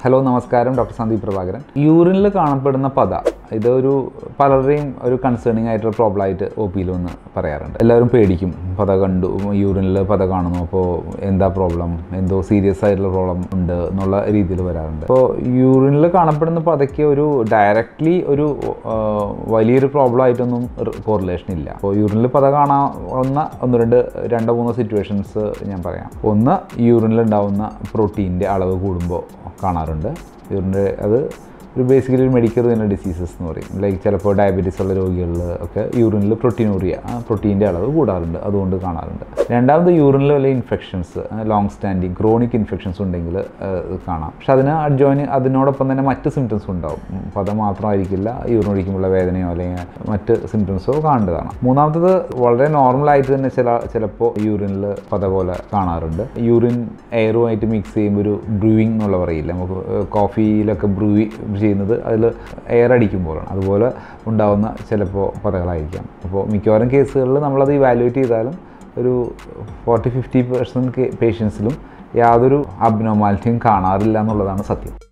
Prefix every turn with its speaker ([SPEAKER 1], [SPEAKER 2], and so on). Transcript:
[SPEAKER 1] hello നമസ്കാരം doctor Sandeep Prabhakaran യൂറിനിൽ കാണപ്പെടുന്ന പത ഇതൊരു പലരുടെയും ഒരു കൺസേണിങ് ആയിട്ടുള്ള പ്രോബ്ലം ആയിട്ട് ഒ പിയിൽ വന്ന് പറയാറുണ്ട് എല്ലാവരും പേടിക്കും പത കണ്ടു യൂറിനിൽ പത കാണുന്നു അപ്പോൾ എന്താ പ്രോബ്ലം എന്തോ സീരിയസ് ആയിട്ടുള്ള പ്രോബ്ലം ഉണ്ട് എന്നുള്ള രീതിയിൽ വരാറുണ്ട് അപ്പോൾ യൂറിനിൽ കാണപ്പെടുന്ന പതയ്ക്ക് ഒരു ഡയറക്റ്റ്ലി ഒരു ആ, വലിയൊരു പ്രോബ്ലം ആയിട്ടൊന്നും കോറിലേഷൻ ഇല്ല അപ്പോൾ യൂറിനിൽ പത കാണാവുന്ന ഒന്ന് രണ്ട് രണ്ടോ മൂന്നോ സിറ്റുവേഷൻസ് ഞാൻ പറയാം ഒന്ന് യൂറിനിൽ ഉണ്ടാവുന്ന പ്രോട്ടീൻ്റെ അളവ് കൂടുമ്പോൾ കാണാറുണ്ട് യൂറിൻ്റെ അത് ഒരു ബേസിക്കലി ഒരു മെഡിക്കൽ തന്നെ ഡിസീസസ് എന്ന് പറയും ലൈക്ക് ചിലപ്പോൾ ഡയബറ്റീസ് ഉള്ള രോഗികളിൽ ഒക്കെ യൂറിനിൽ പ്രോട്ടീനൂറിയ ആ പ്രോട്ടീൻ്റെ അളവ് കൂടാറുണ്ട് അതുകൊണ്ട് കാണാറുണ്ട് രണ്ടാമത് യൂറിനിൽ വല്ല infections long standing chronic infections ഉണ്ടെങ്കിൽ അത് കാണാം പക്ഷെ അതിന് അഡ്ജോയിന് അതിനോടൊപ്പം തന്നെ മറ്റ് സിംറ്റംസ് ഉണ്ടാവും ഉം, പദം മാത്രമായിരിക്കില്ല യൂറിൻ ഒഴിക്കുമ്പോഴുള്ള വേദനയോ അല്ലെങ്കിൽ മറ്റ് സിംറ്റംസോ കാണേണ്ടതാണ് മൂന്നാമത്തത് വളരെ നോർമലായിട്ട് തന്നെ ചില ചിലപ്പോൾ യൂറിനിൽ പത പോലെ കാണാറുണ്ട് യൂറിൻ എയറുമായിട്ട് മിക്സ് ചെയ്യുമ്പോൾ ഒരു ബ്രൂയിങ് എന്നുള്ള പറയില്ല നമുക്ക് കോഫിയിലൊക്കെ ബ്രൂയി ചെയ്യുന്നത് അതിൽ എയർ അടിക്കുമ്പോഴാണ് അതുപോലെ ഉണ്ടാവുന്ന ചിലപ്പോൾ പതകളായിരിക്കാം അപ്പോൾ മിക്കവാറും കേസുകളിൽ നമ്മളത് ഇവാലുവേറ്റ് ചെയ്താലും ഒരു ഫോർട്ടി ഫിഫ്റ്റി പെർസെൻറ്റ് പേഷ്യൻസിലും യാതൊരു അബ്നോമാലിറ്റിയും കാണാറില്ല എന്നുള്ളതാണ് സത്യം